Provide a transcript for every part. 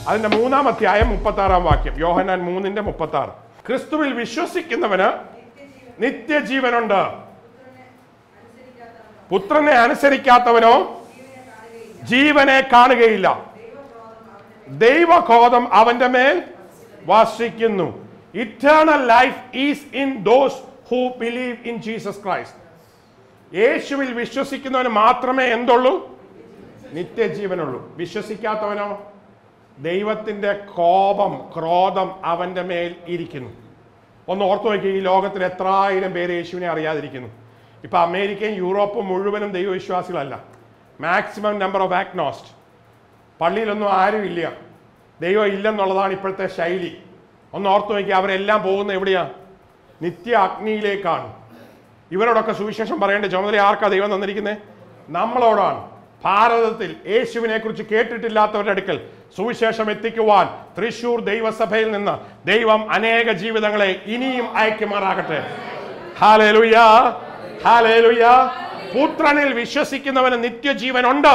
അതിന്റെ മൂന്നാം അധ്യായം മുപ്പത്തി ആറാം വാക്യം യോഹനാൻ മൂന്നിന്റെ മുപ്പത്തി ആറ് ക്രിസ്തുവിൽ വിശ്വസിക്കുന്നവന് നിത്യജീവനുണ്ട് പുത്രനെ അനുസരിക്കാത്തവനോ ജീവനെ കാണുകയില്ല ദൈവക്രോധം അവന്റെ മേൽ വസിക്കുന്നു eternal life is in those who believe in Jesus Christ യേശുവിൽ വിശ്വസിക്കുന്നവന് മാത്രമേ എന്തുള്ളൂ നിത്യജീവനുള്ളൂ വിശ്വസിക്കാത്തവനോ ദൈവത്തിന്റെ കോപം ക്രോധം അവന്റെ മേൽ ഇരിക്കുന്നു ഒന്ന് ഓർത്തു നോക്കി ഈ ലോകത്തിൽ എത്രായിരം പേര് യേശുവിനെ അറിയാതിരിക്കുന്നു ഇപ്പൊ അമേരിക്കയും യൂറോപ്പും മുഴുവനും ദൈവവിശ്വാസികളല്ല മാക്സിമം നമ്പർ ഓഫ് ആക്നോസ്റ്റ് പള്ളിയിലൊന്നും ആരും ഇല്ല ദൈവം ഇല്ലെന്നുള്ളതാണ് ഇപ്പോഴത്തെ ശൈലി ഒന്ന് ഓർത്തു നോക്കി അവരെല്ലാം പോകുന്ന എവിടെയാ നിത്യ അഗ്നിയിലേക്കാണ് ഇവരോടൊക്കെ സുവിശേഷം പറയേണ്ട ചുമതല ആർക്കാ ദൈവം തന്നിരിക്കുന്നത് നമ്മളോടാണ് ഭാരതത്തിൽ യേശുവിനെ കുറിച്ച് കേട്ടിട്ടില്ലാത്തവരുടെ അടുക്കൽ സുവിശേഷം എത്തിക്കുവാൻ തൃശൂർ ദൈവസഭയിൽ നിന്ന് ദൈവം അനേക ജീവിതങ്ങളെ ഇനിയും അയക്കുമാറാകട്ടെ ഹാലേലുയ ഹാലേലുയ പുത്രനിൽ വിശ്വസിക്കുന്നവന് നിത്യജീവനുണ്ട്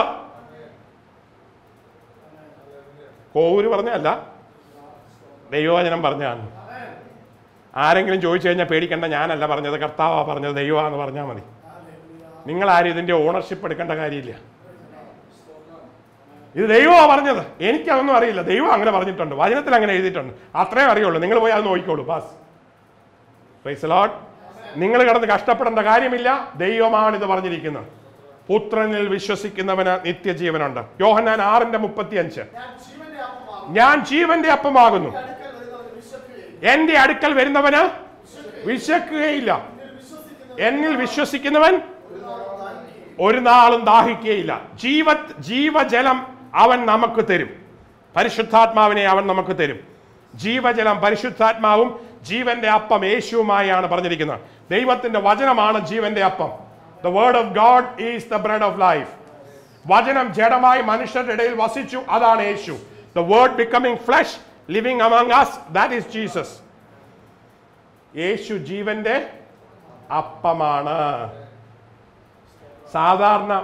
കോവൂര് പറഞ്ഞല്ല ദൈവവചനം പറഞ്ഞാണ് ആരെങ്കിലും ചോദിച്ചു കഴിഞ്ഞാൽ പേടിക്കണ്ട ഞാനല്ല പറഞ്ഞത് കർത്താവാ പറഞ്ഞത് ദൈവമാണെന്ന് പറഞ്ഞാൽ മതി നിങ്ങൾ ആരും ഇതിന്റെ ഓണർഷിപ്പ് എടുക്കേണ്ട കാര്യമില്ല ഇത് ദൈവമാണ് പറഞ്ഞത് എനിക്കതൊന്നും അറിയില്ല ദൈവം അങ്ങനെ പറഞ്ഞിട്ടുണ്ട് വചനത്തിൽ അങ്ങനെ എഴുതിയിട്ടുണ്ട് അത്രയും അറിയുള്ളൂ നിങ്ങൾ പോയി അത് നോക്കിക്കോളൂ പാസ് പ്രൈസ് ലോഡ് നിങ്ങൾ കിടന്ന് കഷ്ടപ്പെടേണ്ട കാര്യമില്ല ദൈവമാണ് ഇത് പറഞ്ഞിരിക്കുന്നത് പുത്രനിൽ വിശ്വസിക്കുന്നവന് നിത്യജീവനുണ്ട് യോഹന്നാൻ ആറിന്റെ മുപ്പത്തി അഞ്ച് ഞാൻ ജീവന്റെ അപ്പമാകുന്നു ഞാൻ ജീവന്റെ അപ്പമാകുന്നു എന്റെ അടുക്കൽ വരുന്നവന് എന്റെ അടുക്കൽ വരുന്നവന് വിശക്കുകയില്ല വിശ്വസിക്കുന്നു എന്നിൽ വിശ്വസിക്കുന്നവൻ ഒരു നാളും ദാഹിക്കുകയില്ല ജീവ ജീവജലം അവൻ നമുക്ക് തരും പരിശുദ്ധാത്മാവിനെ അവൻ നമുക്ക് തരും ജീവജലം പരിശുദ്ധാത്മാവും ജീവന്റെ അപ്പം യേശുവുമായാണ് പറഞ്ഞിരിക്കുന്നത് ദൈവത്തിന്റെ വചനമാണ് ജീവന്റെ അപ്പം the word of God is the bread of life വചനം ജഡമായി മനുഷ്യരുടെ ഇടയിൽ വസിച്ചു അതാണ് യേശു the word becoming flesh living among us that is Jesus യേശു ജീവന്റെ അപ്പമാണ് സാധാരണ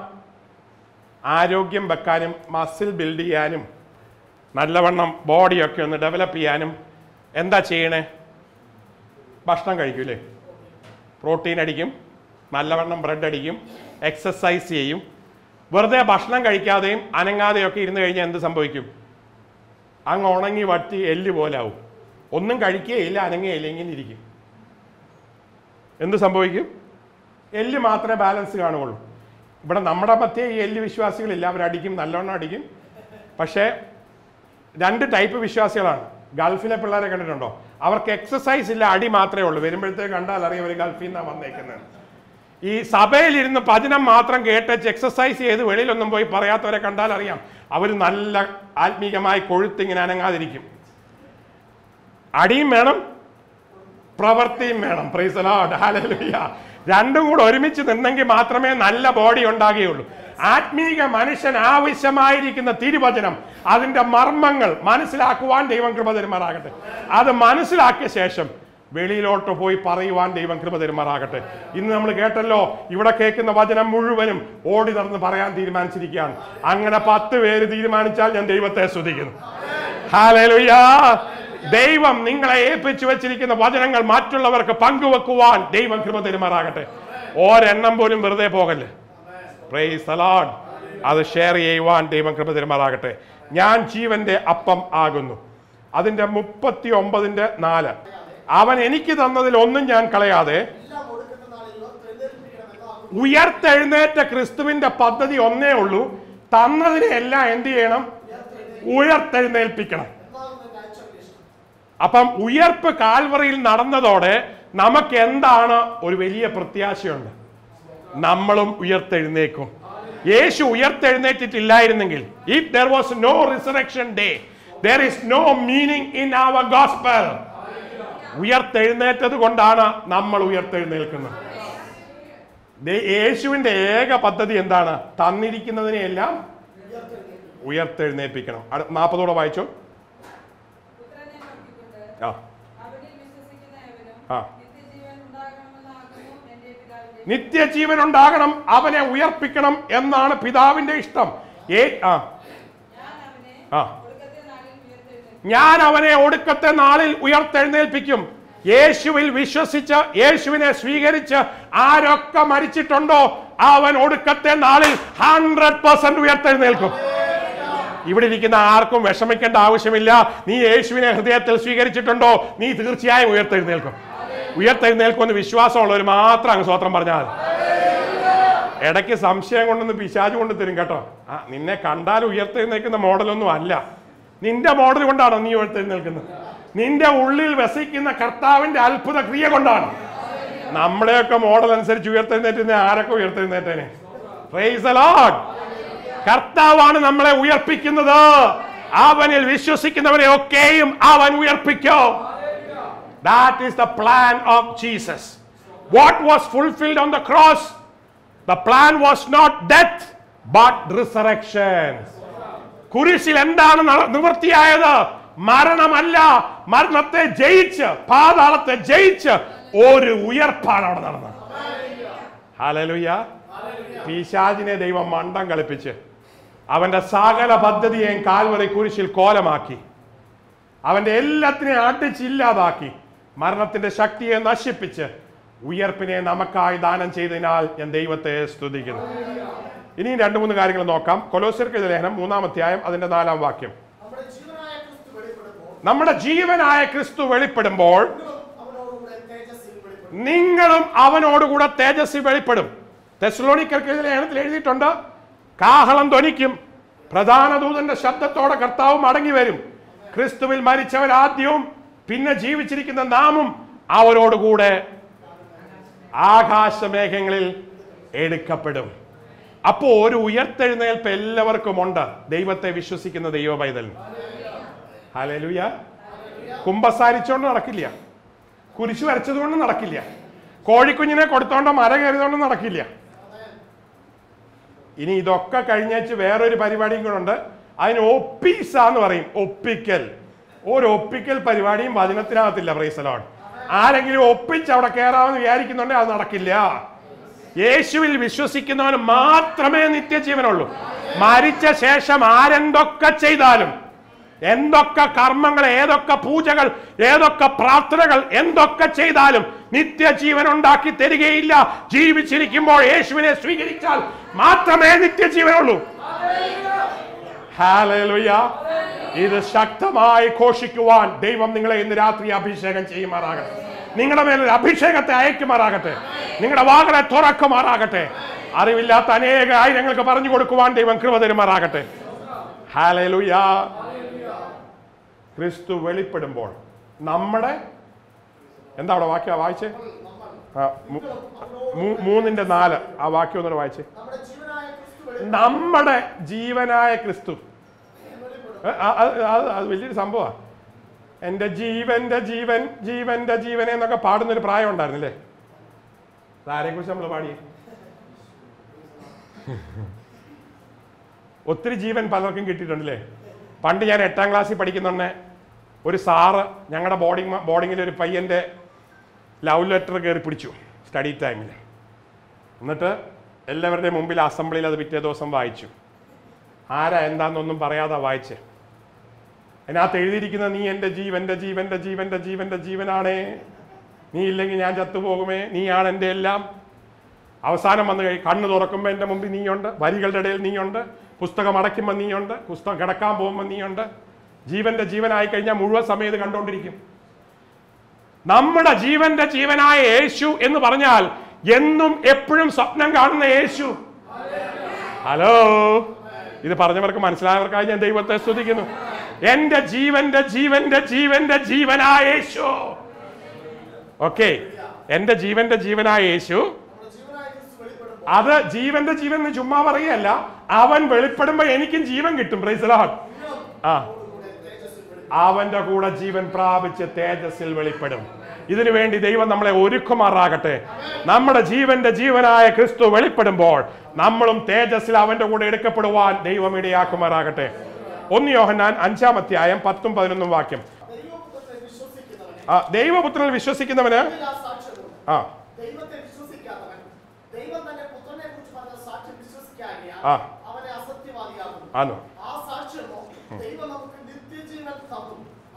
ആരോഗ്യം വെക്കാനും മസിൽ ബിൽഡ് ചെയ്യാനും നല്ലവണ്ണം ബോഡിയൊക്കെ ഒന്ന് ഡെവലപ്പ് ചെയ്യാനും എന്താ ചെയ്യണേ ഭക്ഷണം കഴിക്കൂലേ പ്രോട്ടീൻ അടിക്കും നല്ലവണ്ണം ബ്രെഡ് അടിക്കും എക്സസൈസ് ചെയ്യും വെറുതെ ഭക്ഷണം കഴിക്കാതെയും അനങ്ങാതെയൊക്കെ ഇരുന്ന് കഴിഞ്ഞാൽ എന്ത് സംഭവിക്കും അങ്ങ് ഉണങ്ങി വട്ടി എല്ല് പോലാവും ഒന്നും കഴിക്കുകയില്ല അനങ്ങുകയില്ല ഇങ്ങനെ ഇരിക്കും എന്ത് സംഭവിക്കും എല്ല് മാത്രമേ ബാലൻസ് കാണുകയുള്ളൂ ഇവിടെ നമ്മുടെ മധ്യേ ഈ എല്ല് വിശ്വാസികളില്ല അവരടിക്കും നല്ലോണം അടിക്കും പക്ഷേ രണ്ട് ടൈപ്പ് വിശ്വാസികളാണ് ഗൾഫിലെ പിള്ളേരെ കണ്ടിട്ടുണ്ടോ അവർക്ക് എക്സസൈസ് ഇല്ല അടി മാത്രമേ ഉള്ളൂ വരുമ്പോഴത്തേക്ക് കണ്ടാൽ അറിയാം അവർ ഗൾഫിൽ നിന്നാണ് വന്നേക്കുന്നത് ഈ സഭയിലിരുന്ന് ഭജനം മാത്രം കേട്ടേച്ച് എക്സസൈസ് ചെയ്ത് വെളിയിലൊന്നും പോയി പറയാത്തവരെ കണ്ടാൽ അറിയാം അവർ നല്ല ആത്മീയമായി കൊഴുത്തിങ്ങനെ അനങ്ങാതിരിക്കും അടിയും വേണം പ്രവൃത്തിയും വേണം പ്രൈസലോഡ് ഹാലലുയ്യ രണ്ടും കൂടെ ഒരുമിച്ച് നിന്നെങ്കിൽ മാത്രമേ നല്ല ബോഡി ഉണ്ടാകുകയുള്ളൂ ആത്മീക മനുഷ്യൻ ആവശ്യമായിരിക്കുന്ന തിരുവചനം അതിന്റെ മർമ്മങ്ങൾ മനസ്സിലാക്കുവാൻ ദൈവം കൃപ തരുമാറാകട്ടെ അത് മനസ്സിലാക്കിയ ശേഷം വെളിയിലോട്ട് പോയി പറയുവാൻ ദൈവം കൃപ തരുമാറാകട്ടെ ഇന്ന് നമ്മൾ കേട്ടല്ലോ ഇവിടെ കേൾക്കുന്ന വചനം മുഴുവനും ഓടി നടന്ന് പറയാൻ തീരുമാനിച്ചിരിക്കുകയാണ് അങ്ങനെ പത്ത് പേര് തീരുമാനിച്ചാൽ ഞാൻ ദൈവത്തെ സ്തുതിക്കുന്നു ഹാലലുയ്യാ ദൈവം നിങ്ങളെ ഏൽപ്പിച്ചു വെച്ചിരിക്കുന്ന വചനങ്ങൾ മറ്റുള്ളവർക്ക് പങ്കുവെക്കുവാൻ ദൈവം കൃപ തരുമാറാകട്ടെ ഒരെണ്ണം പോലും വെറുതെ പോകല്ലേ പ്രൈസ് സലാഡ് അത് ഷെയർ ചെയ്യുവാൻ ദൈവം കൃപ തരുമാറാകട്ടെ ഞാൻ ജീവന്റെ അപ്പം ആകുന്നു അതിന്റെ മുപ്പത്തി ഒമ്പതിന്റെ നാല് അവൻ എനിക്ക് തന്നതിൽ ഒന്നും ഞാൻ കളയാതെ എല്ലാം ഒടുക്കുന്ന നാളിൽ ഉയർത്തെഴുന്നേൽപ്പിക്കണമെന്നാകുന്നു ഉയർത്തെഴുന്നേറ്റ ക്രിസ്തുവിന്റെ പദ്ധതി ഒന്നേ ഉള്ളൂ തന്നതിനെ എല്ലാം എന്ത് ചെയ്യണം ഉയർത്തെഴുന്നേൽപ്പിക്കണം എന്നാകുന്നു എന്റെ അയച്ചവന്റെ ഇഷ്ടം അപ്പം ഉയർപ്പ് കാൽവറിയിൽ നടന്നതോടെ നമുക്ക് എന്താണ് ഒരു വലിയ പ്രത്യാശയുണ്ട് നമ്മളും ഉയർത്തെഴുന്നേക്കും യേശു ഉയർത്തെഴുന്നേറ്റിട്ടില്ലായിരുന്നെങ്കിൽ if there was no resurrection day there is no meaning in our gospel ഉയർത്തെഴുന്നേറ്റത് കൊണ്ടാണ് നമ്മൾ ഉയർത്തെഴുന്നേൽക്കുന്നത് ദേ- യേശുവിന്റെ ഏക പദ്ധതി എന്താണ് തന്നിരിക്കുന്നതിനെയെല്ലാം ഉയർത്തെഴുന്നേൽപ്പിക്കണം നാൽപ്പതോടെ വായിച്ചോ പുത്രനെ നോക്കിക്കൊണ്ട് ആ അവനിൽ വിശ്വസിക്കുന്ന ഏവനും ആ. നിത്യജീവൻ ഉണ്ടാകണമെന്നാകുന്നു എന്റെ പിതാവിന്റെ നിത്യജീവൻ ഉണ്ടാകണം അവനെ ഉയർപ്പിക്കണം എന്നാണ് പിതാവിന്റെ ഇഷ്ടം ഏ ആ ഞാൻ അവനെ ആ ഒടുക്കത്തെ നാളിൽ ഞാൻ അവനെ ഒടുക്കത്തെ നാളിൽ ഉയർത്തെഴുന്നേൽപ്പിക്കും യേശുവിൽ വിശ്വസിച്ച് യേശുവിനെ സ്വീകരിച്ച് ആരൊക്കെ മരിച്ചിട്ടുണ്ടോ അവൻ ഒടുക്കത്തെ നാളിൽ ഹൺഡ്രഡ് പെർസെന്റ് ഉയർത്തെഴുന്നേൽക്കും ഇവിടെ ഇരിക്കുന്ന ആർക്കും വിഷമിക്കേണ്ട ആവശ്യമില്ല നീ യേശുവിനെ ഹൃദയത്തിൽ സ്വീകരിച്ചിട്ടുണ്ടോ നീ തീർച്ചയായും ഉയർത്തെഴുന്നേൽക്കും ഉയർത്തെഴുന്നേൽക്കുമെന്ന് വിശ്വാസമുള്ളവർ മാത്രം അങ്ങ് സ്വത്രം പറഞ്ഞാൽ മതി ഇടയ്ക്ക് സംശയം കൊണ്ടൊന്ന് പിശാജ് കൊണ്ട് തരും കേട്ടോ ആ നിന്നെ കണ്ടാൽ ഉയർത്തെഴുന്നേൽക്കുന്ന മോഡലൊന്നും അല്ല നിന്റെ മോഡൽ കൊണ്ടാണോ നീ ഉയർത്തെഴുന്നേൽക്കുന്നത് നിന്റെ ഉള്ളിൽ വസിക്കുന്ന കർത്താവിന്റെ അത്ഭുത ക്രിയ കൊണ്ടാണ് നമ്മളെയൊക്കെ മോഡൽ അനുസരിച്ച് ഉയർത്തെഴുന്നേറ്റുന്ന ആരൊക്കെ ഉയർത്തെഴുന്നേറ്റേനെ Praise the Lord. കർത്താവാണ് നമ്മളെ ഉയർപ്പിക്കുന്നത് അവനിൽ വിശ്വസിക്കുന്നവരെ ഒക്കെയും അവൻ ഉയർപ്പിക്കും that is the plan of Jesus what was fulfilled on the cross the plan was not death but resurrection കുരിശിൽ എന്താണ് ന- നിവൃത്തിയായത് മരണമല്ല മരണത്തെ ജയിച്ച് പാതാളത്തെ ജയിച്ച് ഒരു ഉയർപ്പാണ് അവിടെ നടന്നത് ഹലലുയ പീശാജിനെ ദൈവം മണ്ടം കളിപ്പിച്ച് അവന്റെ സകല പദ്ധതിയെയും കാൽവറി കുരിശിൽ കോലമാക്കി അവന്റെ എല്ലാത്തിനെയും അടിച്ചില്ലാതാക്കി മരണത്തിന്റെ ശക്തിയെ നശിപ്പിച്ച് ഉയർപ്പിനെ നമുക്കായി ദാനം ചെയ്തതിനാൽ ഞാൻ ദൈവത്തെ സ്തുതിക്കുന്നു ഇനിയും രണ്ട് മൂന്ന് കാര്യങ്ങൾ നോക്കാം കൊലോസിർക്ക് ലേഖനം മൂന്നാം അധ്യായം അതിന്റെ നാലാം വാക്യം നമ്മുടെ ജീവനായ ക്രിസ്തു വെളിപ്പെടുമ്പോൾ നമ്മുടെ ജീവനായ ക്രിസ്തു വെളിപ്പെടുമ്പോൾ അവനോടുകൂടെ തേജസ്സിൽ വെളിപ്പെടും നിങ്ങളും അവനോടുകൂടെ തേജസ്സിൽ വെളിപ്പെടും തെസ്ലോണിക്കർക്ക് ലേഖനത്തിൽ എഴുതിയിട്ടുണ്ട് കാഹളം ധ്വനിക്കും പ്രധാന ദൂതന്റെ ശബ്ദത്തോടെ കർത്താവ് മടങ്ങി വരും ക്രിസ്തുവിൽ മരിച്ചവർ ആദ്യവും പിന്നെ ജീവിച്ചിരിക്കുന്ന നാമും അവരോടുകൂടെ ആകാശമേഘങ്ങളിൽ എടുക്കപ്പെടും അപ്പോൾ ഒരു ഉയർത്തെഴുന്നേൽപ്പ് എല്ലാവർക്കും ഉണ്ട് ദൈവത്തെ വിശ്വസിക്കുന്ന ദൈവ പൈതലിന് ഹലലുയ കുമ്പസാരിച്ചോണ്ട് നടക്കില്ല കുരിശു വരച്ചതുകൊണ്ട് നടക്കില്ല കോഴിക്കുഞ്ഞിനെ കൊടുത്തോണ്ട് മര കയറിയതുകൊണ്ട് നടക്കില്ല ഇനി ഇതൊക്കെ കഴിഞ്ഞേച്ച് വേറൊരു പരിപാടിയും കൂടെ ഉണ്ട് അതിന് ഒപ്പീസ എന്ന് പറയും ഒപ്പിക്കൽ ഒരു ഒപ്പിക്കൽ പരിപാടിയും വചനത്തിനകത്തില്ല പ്രൈസലോൺ ആരെങ്കിലും ഒപ്പിച്ച് അവിടെ കയറാമെന്ന് വിചാരിക്കുന്നുണ്ടെങ്കിൽ അത് നടക്കില്ല യേശുവിൽ വിശ്വസിക്കുന്നവന് മാത്രമേ നിത്യജീവനുള്ളൂ മരിച്ച ശേഷം ആരെന്തൊക്കെ ചെയ്താലും എന്തൊക്കെ കർമ്മങ്ങൾ ഏതൊക്കെ പൂജകൾ ഏതൊക്കെ പ്രാർത്ഥനകൾ എന്തൊക്കെ ചെയ്താലും നിത്യജീവൻ ഉണ്ടാക്കി തരികയില്ല ജീവിച്ചിരിക്കുമ്പോൾ യേശുവിനെ സ്വീകരിച്ചാൽ മാത്രമേ നിത്യജീവനുള്ളൂ ഹാലലുയ ഇത് ശക്തമായി ഘോഷിക്കുവാൻ ദൈവം നിങ്ങളെ ഇന്ന് രാത്രി അഭിഷേകം ചെയ്യുമാറാകട്ടെ നിങ്ങളുടെ മേലൊരു അഭിഷേകത്തെ അയക്കുമാറാകട്ടെ നിങ്ങളുടെ വാകളെ തുറക്കുമാറാകട്ടെ അറിവില്ലാത്ത അനേക ആയിരങ്ങൾക്ക് പറഞ്ഞു കൊടുക്കുവാൻ ദൈവം കൃപ തരുമാറാകട്ടെ ഹാലലുയ ക്രിസ്തു വെളിപ്പെടുമ്പോൾ നമ്മുടെ എന്താ അവിടെ വാക്യം വായിച്ചേ ആ, മൂ- മൂ- മൂന്നിന്റെ നാല് ആ വാക്യം ഒന്നുകൂടെ വായിച്ചേ നമ്മുടെ ജീവനായ ക്രിസ്തു വെളിപ്പെടും നമ്മുടെ ജീവനായ ക്രിസ്തു ഏ, ആ, അത് അത് അത് വലിയൊരു സംഭവമാണ് എൻ്റെ ജീവന്റെ ജീവൻ ജീവന്റെ ജീവനെ എന്നൊക്കെ പാടുന്നൊരു പ്രായം ഉണ്ടായിരുന്നില്ലേ ആരെ കുറിച്ച് നമ്മൾ പാടി ഒത്തിരി ജീവൻ പലർക്കും കിട്ടിയിട്ടുണ്ടല്ലേ പണ്ട് ഞാൻ എട്ടാം ക്ലാസ്സിൽ പഠിക്കുന്നുണ്ടെ ഒരു സാറ് ഞങ്ങളുടെ ബോർഡിംഗ് ബോർഡിങ്ങിൽ ഒരു പയ്യൻ്റെ ലവ് ലെറ്റർ കയറി പിടിച്ചു സ്റ്റഡി ടൈമിൽ എന്നിട്ട് എല്ലാവരുടെയും മുമ്പിൽ അസംബ്ലിയിൽ അത് പിറ്റേ ദിവസം വായിച്ചു ആരാ എന്താണെന്നൊന്നും പറയാതെ വായിച്ച് അതിനകത്ത് എഴുതിയിരിക്കുന്ന നീ എൻ്റെ ജീവന്റെ ജീവന്റെ ജീവന്റെ ജീവന്റെ ജീവനാണേ നീ ഇല്ലെങ്കിൽ ഞാൻ ചത്തുപോകുമേ നീയാണ് എൻ്റെ എല്ലാം അവസാനം വന്ന് കഴി കണ്ണ് തുറക്കുമ്പോൾ എൻ്റെ മുമ്പിൽ നീയുണ്ട് വരികളുടെ ഇടയിൽ നീയുണ്ട് പുസ്തകം അടയ്ക്കുമ്പോൾ നീയുണ്ട് പുസ്തകം കിടക്കാൻ പോകുമ്പോൾ നീയുണ്ട് ജീവന്റെ ജീവനായി കഴിഞ്ഞാൽ മുഴുവൻ സമയം ഇത് കണ്ടുകൊണ്ടിരിക്കും നമ്മുടെ ജീവന്റെ ജീവനായ യേശു എന്ന് പറഞ്ഞാൽ എന്നും എപ്പോഴും സ്വപ്നം കാണുന്ന യേശു ഹലോ ഇത് പറഞ്ഞവർക്ക് മനസ്സിലായവർക്കായി ഞാൻ ദൈവത്തെ സ്തുതിക്കുന്നു എന്റെ ജീവന്റെ ജീവന്റെ ജീവന്റെ ജീവനായ യേശു ഓക്കെ എന്റെ ജീവന്റെ ജീവനായ യേശു നമ്മുടെ ജീവനായ ക്രിസ്തു വെളിപ്പെടുമ്പോൾ അത് ജീവന്റെ ജീവൻ എന്ന് ചുമ്മാ പറയുകയല്ല അവൻ വെളിപ്പെടുമ്പോ എനിക്കും ജീവൻ കിട്ടും പ്രൈസലാൻ ആ കൂടെ തേജസ്സിൽ വെളിപ്പെടും അവന്റെ കൂടെ ജീവൻ പ്രാപിച്ച് തേജസ്സിൽ വെളിപ്പെടും ഇതിനു വേണ്ടി ദൈവം നമ്മളെ ഒരുക്കുമാറാകട്ടെ നമ്മുടെ ജീവന്റെ ജീവനായ ക്രിസ്തു വെളിപ്പെടുമ്പോൾ നമ്മളും തേജസ്സിൽ അവന്റെ കൂടെ എടുക്കപ്പെടുവാൻ ദൈവം ഇടയാക്കുമാറാകട്ടെ ഒന്ന് യോഹന്നാൻ അഞ്ചാം അധ്യായം പത്തും പതിനൊന്നും വാക്യം ദൈവപുത്രനെ വിശ്വസിക്കുന്നവനെ ആ ദൈവപുത്രനിൽ വിശ്വസിക്കുന്നവന് എല്ലാ സാക്ഷ്യവും ആ ദൈവത്തെ വിശ്വസിക്കാത്തവൻ ദൈവം തന്റെ പുത്രനെ കുറിച്ച് പറഞ്ഞ സാക്ഷ്യം വിശ്വസിക്കാകിയാൽ ആ. അവനെ അസത്യവാദിയാകുന്നു ആണോ ആ സാക്ഷ്യമോ ദൈവം നമുക്ക് നിത്യജീവൻ തന്നു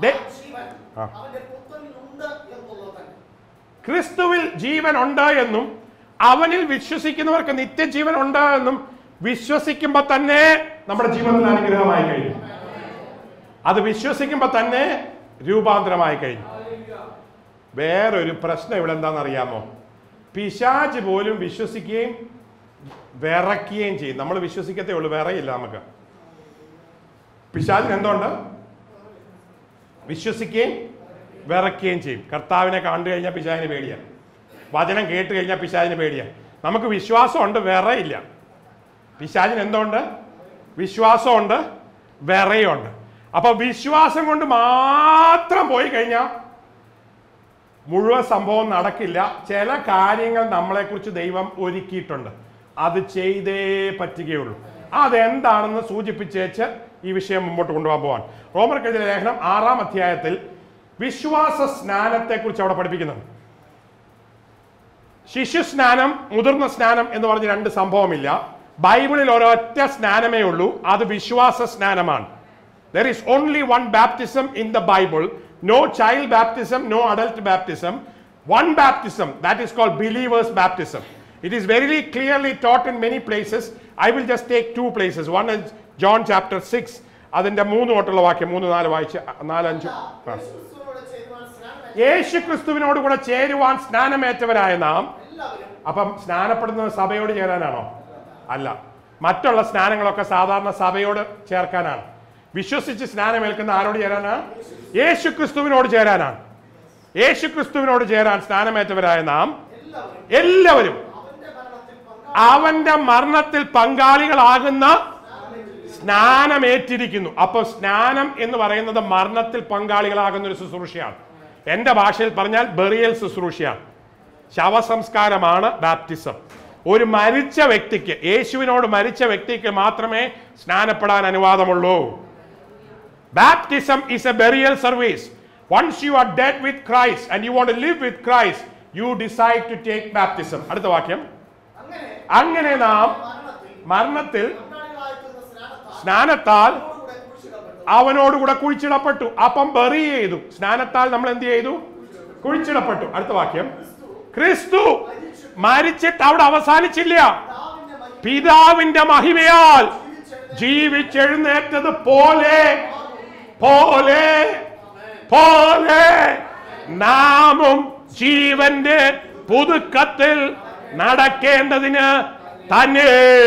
ദേ- ആ ജീവൻ ആ. അവന്റെ പുത്രനിലുണ്ട് എന്നുള്ളത് തന്നെ ക്രിസ്തുവിൽ ജീവൻ ഉണ്ട് എന്നും അവനിൽ വിശ്വസിക്കുന്നവർക്ക് നിത്യജീവൻ ഉണ്ട് എന്നും വിശ്വസിക്കുമ്പോൾ തന്നെ നമ്മുടെ ജീവിതത്തിൽ അനുഗ്രഹമായി കഴിഞ്ഞു അത് വിശ്വസിക്കുമ്പോൾ തന്നെ രൂപാന്തരമായി കഴിഞ്ഞു വേറൊരു പ്രശ്നം ഇവിടെ എന്താണെന്ന് അറിയാമോ പിശാജ് പോലും വിശ്വസിക്കുകയും വിറയ്ക്കുകയും ചെയ്യും നമ്മൾ വിശ്വസിക്കത്തേ ഉള്ളൂ വിറയില്ല നമുക്ക് പിശാജിന് എന്തുണ്ട് വിശ്വസിക്കുകയും വിറയ്ക്കുകയും ചെയ്യും കർത്താവിനെ കണ്ടു കഴിഞ്ഞാൽ പിശാചിന് പേടിയാണ് വചനം കേട്ട് കഴിഞ്ഞാൽ പിശാചിന് പേടിയാണ് നമുക്ക് വിശ്വാസമുണ്ട് വിറയില്ല പിശാചിന് എന്തുണ്ട് വിശ്വാസമുണ്ട് വിറയുണ്ട് അപ്പൊ വിശ്വാസം കൊണ്ട് മാത്രം പോയി കഴിഞ്ഞാൽ മുഴുവൻ സംഭവം നടക്കില്ല ചില കാര്യങ്ങൾ നമ്മളെക്കുറിച്ച് ദൈവം ഒരുക്കിയിട്ടുണ്ട് അത് ചെയ്തേ പറ്റുകയുള്ളൂ അതെന്താണെന്ന് സൂചിപ്പിച്ചേച്ച് ഈ വിഷയം മുമ്പോട്ട് കൊണ്ടുപോകാൻ പോവാൻ റോമർക്കെതിരെ ലേഖനം ആറാം അധ്യായത്തിൽ വിശ്വാസ സ്നാനത്തെക്കുറിച്ച് അവിടെ പഠിപ്പിക്കുന്നുണ്ട് ശിശു സ്നാനം മുതിർന്ന സ്നാനം എന്ന് പറഞ്ഞ് രണ്ട് സംഭവമില്ല ബൈബിളിൽ ഒരൊറ്റ സ്നാനമേ ഉള്ളൂ അത് വിശ്വാസ സ്നാനമാണ് there is only one baptism in the Bible no child baptism no adult baptism one baptism that is called believers baptism it is very clearly taught in many places I will just take two places one is John chapter six അതിന്റെ മൂന്ന് തൊട്ടുള്ള വാക്യം മൂന്ന് നാല് വായിച്ച് നാലഞ്ച് ആ യേശുക്രിസ്തുവിനോട് ചെയ്യുവാൻ സ്നാനം യേശു ക്രിസ്തുവിനോട് കൂടെ ചേരുവാൻ സ്നാനമേറ്റവരായ നാം എല്ലാവരും അപ്പം സ്നാനപ്പെടുന്നത് സഭയോട് ചേരാനാണോ അല്ല മറ്റുള്ള സ്നാനങ്ങളൊക്കെ സാധാരണ സഭയോട് ചേർക്കാനാണ് വിശ്വസിച്ച് സ്നാനമേൽക്കുന്ന ആരോട് ചേരാനാണ് യേശു ക്രിസ്തുവിനോട് ചേരാനാണ് യേശു ക്രിസ്തുവിനോട് ചേരാൻ സ്നാനമേറ്റവരായ നാം എല്ലാവരും എല്ലാവരും അവന്റെ മരണത്തിൽ പങ്കാ അവന്റെ മരണത്തിൽ പങ്കാളികളാകുന്ന സ്നാനമേറ്റിരിക്കുന്നു അപ്പൊ സ്നാനം എന്ന് പറയുന്നത് മരണത്തിൽ പങ്കാളികളാകുന്ന ഒരു ശുശ്രൂഷയാണ് എന്റെ ഭാഷയിൽ പറഞ്ഞാൽ ബെറിയൽ ശുശ്രൂഷയാണ് ശവസംസ്കാരമാണ് ബാപ്റ്റിസം ഒരു മരിച്ച വ്യക്തിക്ക് യേശുവിനോട് മരിച്ച വ്യക്തിക്ക് മാത്രമേ സ്നാനപ്പെടാൻ അനുവാദമുള്ളൂ baptism is a burial service. Once you are dead with Christ and you want to live with Christ, you decide to take baptism. അടുത്ത വാക്യം അങ്ങനെ അങ്ങനെ നാം മരണത്തിൽ മരണത്തിൽ പങ്കാളികളായിത്തീർന്ന സ്നാനത്താൽ സ്നാനത്താൽ അവനോടുകൂടെ കുരിശിടപ്പെട്ടു. അവനോടുകൂടെ കുഴിച്ചിടപ്പെട്ടു അപ്പം ബറി ചെയ്തു സ്നാനത്താൽ നമ്മൾ എന്ത് ചെയ്തു കുഴിച്ചിടപ്പെട്ടു അടുത്ത വാക്യം ക്രിസ്തു മരിച്ചിട്ട് അവിടെ അവസാനിച്ചില്ല പിതാവിന്റെ മഹിമ പിതാവിന്റെ മഹിമയാൽ ജീവിച്ചെഴുന്നേറ്റത് പോലെ പോലെ പോലെ നാമും ജീവന്റെ പുതുക്കത്തിൽ നടക്കേണ്ടതിന് തന്നെ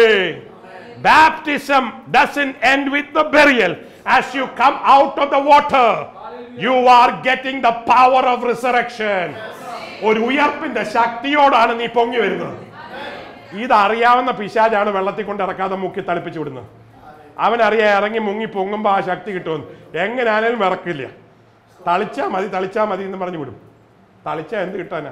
baptism doesn't end with the burial as you come out of the water you are getting the power of resurrection ഒരു ഉയർപ്പിന്റെ ശക്തിയോടാണ് നീ പൊങ്ങി വരുന്നത് ഇതറിയാവുന്ന പിശാചാണ് വെള്ളത്തിൽ കൊണ്ട് ഇറക്കാതെ മുക്കി തളിപ്പിച്ചു വിടുന്നത് അവനറിയാം ഇറങ്ങി മുങ്ങി പൊങ്ങുമ്പോൾ ആ ശക്തി കിട്ടുമെന്ന് എങ്ങനെയാണേലും വിറക്കില്ല തളിച്ചാ മതി തളിച്ചാ മതി എന്ന് പറഞ്ഞു വിടും തളിച്ചാ എന്ത് കിട്ടാനാ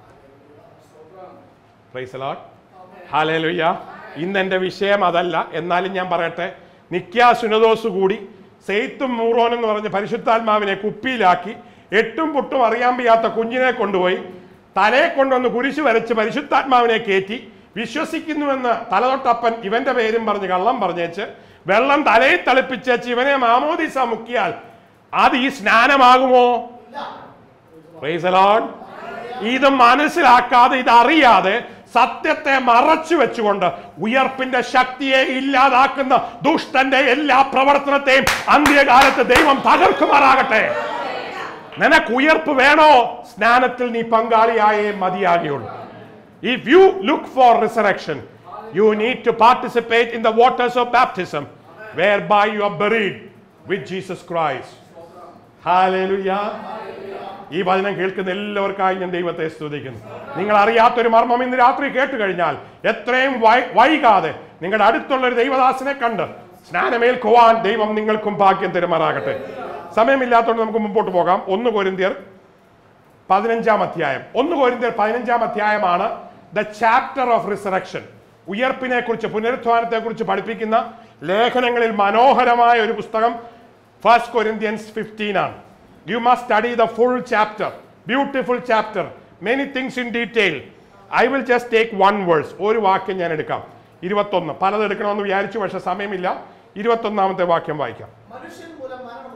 ഹാലേലുയ്യ ഇന്ന് എൻ്റെ വിഷയം അതല്ല എന്നാലും ഞാൻ പറയട്ടെ നിക്യാ സുനദോസ് കൂടി സെയ്ത്തും മൂറോൻ എന്ന് പറഞ്ഞ പരിശുദ്ധാത്മാവിനെ കുപ്പിയിലാക്കി എട്ടും പൊട്ടും അറിയാൻ വയ്യാത്ത കുഞ്ഞിനെ കൊണ്ടുപോയി തലയെ കൊണ്ടുവന്ന് കുരിശ് വരച്ച് പരിശുദ്ധാത്മാവിനെ കയറ്റി വിശ്വസിക്കുന്നുവെന്ന് തലതൊട്ടപ്പൻ ഇവന്റെ പേരും പറഞ്ഞ് കള്ളം പറഞ്ഞേച്ച് വെള്ളം തലയിൽ തളിപ്പിച്ചേച്ച് ഇവനെ മാമോദിസ മുക്കിയാൽ അത് ഈ സ്നാനമാകുമോ Praise the Lord. ഇത് മനസ്സിലാക്കാതെ ഇത് അറിയാതെ സത്യത്തെ മറച്ചു വെച്ചുകൊണ്ട് ഉയർപ്പിന്റെ ശക്തിയെ ഇല്ലാതാക്കുന്ന ദുഷ്ടന്റെ എല്ലാ പ്രവർത്തനത്തെയും അന്ത്യകാലത്ത് ദൈവം തകർക്കുമാറാകട്ടെ നിനക്ക് ഉയർപ്പ് വേണോ സ്നാനത്തിൽ നീ പങ്കാളിയായേ മതിയാകുള്ളൂ if you look for resurrection you need to participate in the waters of baptism where by you are buried with Jesus Christ hallelujah ഈ വചനം കേൾക്കുന്ന എല്ലാവർക്കായി ഞാൻ ദൈവത്തെ സ്തുതിക്കുന്നു നിങ്ങൾ അറിയാത്തൊരു മർമ്മം ഇന്ന് രാത്രി കേട്ട് കഴിഞ്ഞാൽ എത്രയും വൈ- വൈകാതെ നിങ്ങളുടെ അടുത്തുള്ള ഒരു ദൈവദാസനെ കണ്ട് സ്നാനമേൽക്കുവാൻ ദൈവം നിങ്ങൾക്കും ഭാഗ്യം തരുമാറാകട്ടെ സമയമില്ലാത്തതുകൊണ്ട് നമുക്ക് മുമ്പോട്ട് പോകാം ഒന്ന് കോരിന്ത്യർ പതിനഞ്ചാം അധ്യായം ഒന്ന് കോരിന്ത്യർ പതിനഞ്ചാം അധ്യായമാണ് ദ ചാപ്റ്റർ ഓഫ് റിസറക്ഷൻ ഉയർപ്പിനെ കുറിച്ച് പുനരുത്ഥാനത്തെ കുറിച്ച് പഠിപ്പിക്കുന്ന ലേഖനങ്ങളിൽ മനോഹരമായ ഒരു പുസ്തകം ഫസ്റ്റ് കൊരിന്ത്യൻസ് ഫിഫ്റ്റീൻ ആണ് you must study the full chapter beautiful chapter many things in detail I will just take one verse ഒരു വാക്യം ഞാൻ എടുക്കാം ഇരുപത്തൊന്ന് പലത് എടുക്കണമെന്ന് വിചാരിച്ചു പക്ഷെ സമയമില്ല ഇരുപത്തൊന്നാമത്തെ വാക്യം വായിക്കാം മനുഷ്യൻ മൂലം മരണമുണ്ടാകിയ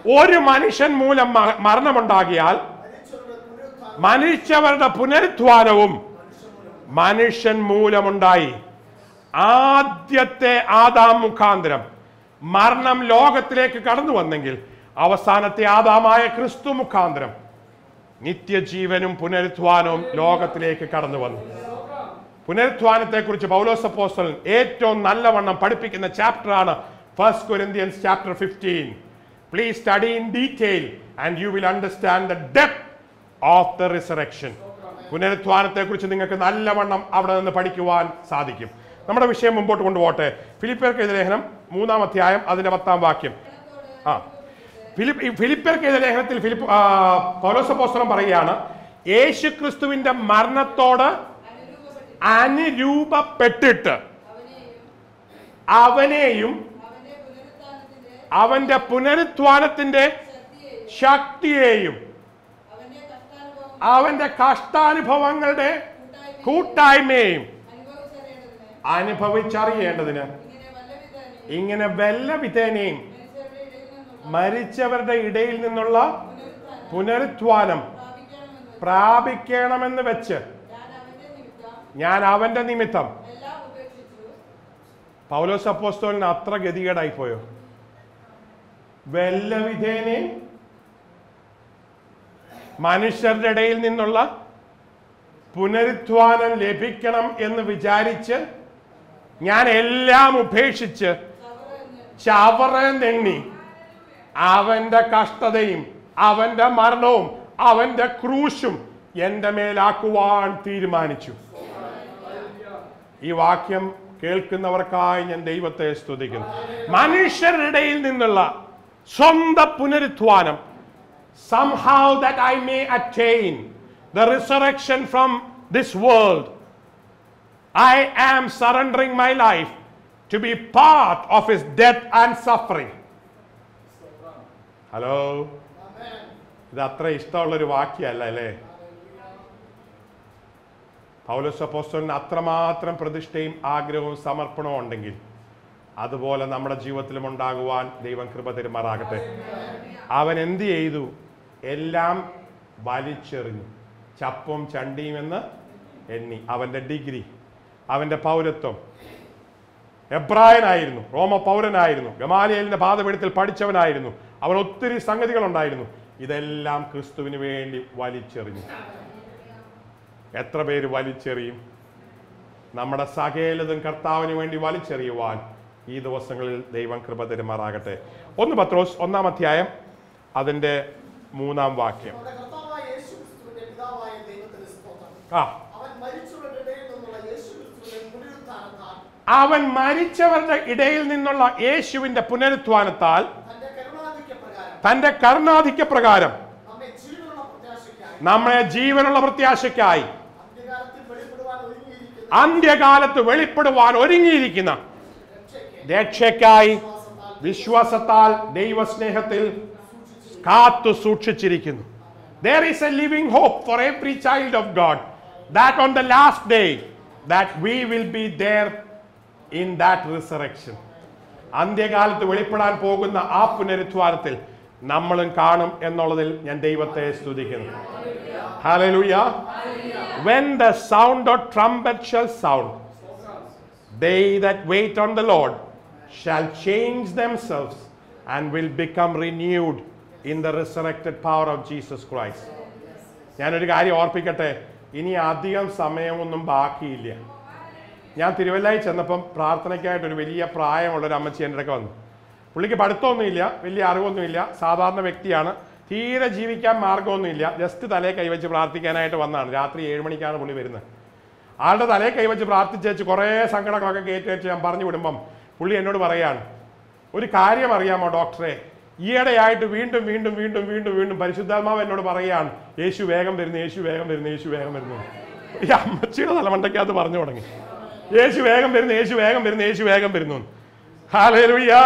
ഒരു മനുഷ്യൻ മൂലം മ- മരണമുണ്ടാകിയാൽ മരിച്ചവരുടെ പുനരുത്ഥാനം മനുഷ്യവരുടെ പുനരുത്ഥാനവും മനുഷ്യൻ മൂലമുണ്ടായി ആദ്യത്തെ ആദാം മുഖാന്തരം മരണം ലോകത്തിലേക്ക് കടന്നു വന്നെങ്കിൽ അവസാനത്തെ ആദാമായ ക്രിസ്തു മുഖാന്തരം നിത്യജീവനും പുനരുത്ഥാനവും ലോകത്തിലേക്ക് കടന്നു വന്നു പുനരുത്ഥാനത്തെ കുറിച്ച് പൗലോസ് അപ്പോസ്തലൻ ഏറ്റവും നല്ലവണ്ണം പഠിപ്പിക്കുന്ന ചാപ്റ്ററാണ് first Corinthians chapter fifteen please study in detail and you will understand the depth of the resurrection പുനരുത്ഥാനത്തെ കുറിച്ച് നിങ്ങൾക്ക് നല്ലവണ്ണം അവിടെ നിന്ന് പഠിക്കുവാൻ സാധിക്കും നമ്മുടെ വിഷയം മുമ്പോട്ട് കൊണ്ടുപോട്ടെ ഫിലിപ്പിയർക്ക് എഴുതിയ ലേഖനം മൂന്നാം അധ്യായം അതിന്റെ പത്താം വാക്യം ആ ഫിലിപ്പ് ഈ ഫിലിപ്പിയർക്ക് എഴുതിയ ലേഖനത്തിൽ ഫിലിപ്പ് ആ, പൗലോസ് അപ്പോസ്തലൻ പറയുകയാണ് യേശു ക്രിസ്തുവിന്റെ മരണത്തോട് അനുരൂപപ്പെട്ടിട്ട് അവനെയും അവന്റെ പുനരുത്ഥാനത്തിന്റെ അവന്റെ പുനരുത്ഥാനത്തിന്റെ ശക്തിയെയും ശക്തിയെയും അവന്റെ കഷ്ടാനുഭവം അവന്റെ കഷ്ടാനുഭവങ്ങളുടെ കൂട്ടായ്മയും അനുഭവിച്ചറിയേണ്ടതിന് അനുഭവിച്ചറിയേണ്ടതിന് ഇങ്ങനെ ഇങ്ങനെ വല്ല വിധാനം വല്ല വിധേനയും മനുഷ്യരുടെ ഇടയിൽ നിന്നുള്ള മരിച്ചവരുടെ ഇടയിൽ നിന്നുള്ള പുനരുത്ഥാനം പുനരുത്ഥാനം പ്രാപിക്കണമെന്ന് പ്രാപിക്കണമെന്ന് വെച്ച് ഞാൻ അവന്റെ നിമിത്തം ഞാൻ അവന്റെ നിമിത്തം എല്ലാം ഉപേക്ഷിച്ചു പൗലോസ് അപ്പോസ്തോലിന് അത്ര ഗതികേടായി പോയോ വല്ല വിധേനയും മനുഷ്യരുടെ ഇടയിൽ നിന്നുള്ള പുനരുത്ഥാനം ലഭിക്കണം എന്ന് വിചാരിച്ച് ഞാൻ എല്ലാം ഉപേക്ഷിച്ച് ചവറെന്നെണ്ണി അവന്റെ കഷ്ടതയും അവന്റെ മരണവും അവന്റെ ക്രൂശും എന്റെ മേലാക്കുവാൻ തീരുമാനിച്ചു ഈ വാക്യം കേൾക്കുന്നവർക്കായി ഞാൻ ദൈവത്തെ സ്തുതിക്കുന്നു മനുഷ്യരുടെ ഇടയിൽ നിന്നുള്ള സ്വന്തം പുനരുത്ഥാനം somehow that I may attain the resurrection from this world. I am surrendering my life to be part of his death and suffering. Hello ഇത് അത്ര ഇഷ്ടമുള്ളൊരു വാക്യമല്ല അല്ലേ പൗലോസ് അപ്പോസ്തലന് അത്രമാത്രം പ്രതിഷ്ഠയും ആഗ്രഹവും സമർപ്പണവും ഉണ്ടെങ്കിൽ അതുപോലെ നമ്മുടെ ജീവിതത്തിലും ഉണ്ടാകുവാൻ ദൈവം കൃപ തരുമാറാകട്ടെ അവൻ എന്ത് ചെയ്തു എല്ലാം വലിച്ചെറിഞ്ഞു ചപ്പും ചണ്ടിയും എന്ന് എണ്ണി അവന്റെ ഡിഗ്രി അവന്റെ പൗരത്വം എബ്രായനായിരുന്നു റോമ പൗരനായിരുന്നു ഗമാലിയലിന്റെ പാതപീഠത്തിൽ പഠിച്ചവനായിരുന്നു അവൻ ഒത്തിരി സംഗതികളുണ്ടായിരുന്നു ഇതെല്ലാം ക്രിസ്തുവിന് വേണ്ടി വലിച്ചെറിഞ്ഞു എത്ര പേര് വലിച്ചെറിയും നമ്മുടെ സകലതും കർത്താവിന് വേണ്ടി വലിച്ചെറിയുവാൻ ഈ ദിവസങ്ങളിൽ ദൈവം കൃപ തരുമാറാകട്ടെ ഒന്ന് പത്രോസ് ഒന്നാം അധ്യായം അതിന്റെ മൂന്നാം വാക്യം നമ്മുടെ കർത്താവായ യേശു ക്രിസ്തുവിന്റെ പിതാവായ ദൈവത്തിന് സ്തോത്രം ആ അവൻ മരിച്ചവരുടെ ഇടയിൽ നിന്നുള്ള യേശു ക്രിസ്തുവിന്റെ പുനരുത്ഥാനത്താൽ അവൻ മരിച്ചവരുടെ ഇടയിൽ നിന്നുള്ള യേശുവിന്റെ പുനരുത്ഥാനത്താൽ തന്റെ കരുണാധിക്യ പ്രകാരം തന്റെ കരുണാധിക്യ പ്രകാരം നമ്മെ ജീവനുള്ള പ്രത്യാശയ്ക്കായി നമ്മളെ ജീവനുള്ള പ്രത്യാശയ്ക്കായി അന്ത്യകാലത്തിൽ വെളിപ്പെടുവാൻ ഒരുങ്ങിയിരിക്കുന്ന അന്ത്യകാലത്ത് വെളിപ്പെടുവാൻ ഒരുങ്ങിയിരിക്കുന്ന രക്ഷയ്ക്ക് രക്ഷയ്ക്കായി വിശ്വാസത്താൽ വിശ്വാസത്താൽ ദൈവസ്നേഹത്തിൽ കാത്തു സൂക്ഷിച്ചിരിക്കുന്നു there is a living hope for every child of God that on the last day that we will be there in that resurrection അന്ത്യകാലത്ത് വെളിപ്പെടാൻ പോകുന്ന ആ പുനരുത്ഥാനത്തിൽ നമ്മളും കാണും എന്നുള്ളതിൽ ഞാൻ ദൈവത്തെ സ്തുതിക്കുന്നു Hallelujah. When the sound of trumpet shall sound, they that wait on the Lord shall change themselves and will become renewed in the resurrected power of Jesus Christ. ഞാനൊരു കാര്യം ഓർപ്പിക്കട്ടെ ഇനി അധികം സമയമൊന്നും ബാക്കിയില്ല ഞാൻ തിരുവല്ലായി ചെന്നപ്പം പ്രാർത്ഥനയ്ക്കായിട്ട് ഒരു വലിയ പ്രായമുള്ള ഒരു അമ്മച്ചി എൻ്റെ അടുക്ക വന്നു പുള്ളിക്ക് പഠിത്തമൊന്നുമില്ല വലിയ അറിവൊന്നുമില്ല സാധാരണ വ്യക്തിയാണ് തീരെ ജീവിക്കാൻ മാർഗമൊന്നുമില്ല ജസ്റ്റ് തലയെ കൈവച്ച് പ്രാർത്ഥിക്കാനായിട്ട് വന്നതാണ് രാത്രി ഏഴ് മണിക്കാണ് പുള്ളി വരുന്നത് ആളുടെ തലയെ കൈവച്ച് പ്രാർത്ഥിച്ചേച്ച് കുറേ സങ്കടങ്ങളൊക്കെ കയറ്റി വെച്ച് ഞാൻ പറഞ്ഞു വിടുമ്പം പുള്ളി എന്നോട് പറയാണ് ഒരു കാര്യം അറിയാമോ ഡോക്ടറെ ഈയിടെയായിട്ട് വീണ്ടും വീണ്ടും വീണ്ടും വീണ്ടും വീണ്ടും പരിശുദ്ധാത്മാവ് എന്നോട് പറയാണ് യേശു വേഗം വരുന്നു യേശു വേഗം വരുന്നു യേശു വേഗം വരുന്നു ഈ അമ്മച്ചിയുടെ തലമണ്ടയ്ക്കകത്ത് പറഞ്ഞു തുടങ്ങി യേശു വേഗം വരുന്നു യേശു വേഗം വരുന്നു യേശു വേഗം വരുന്നു ഹാലേലുയാ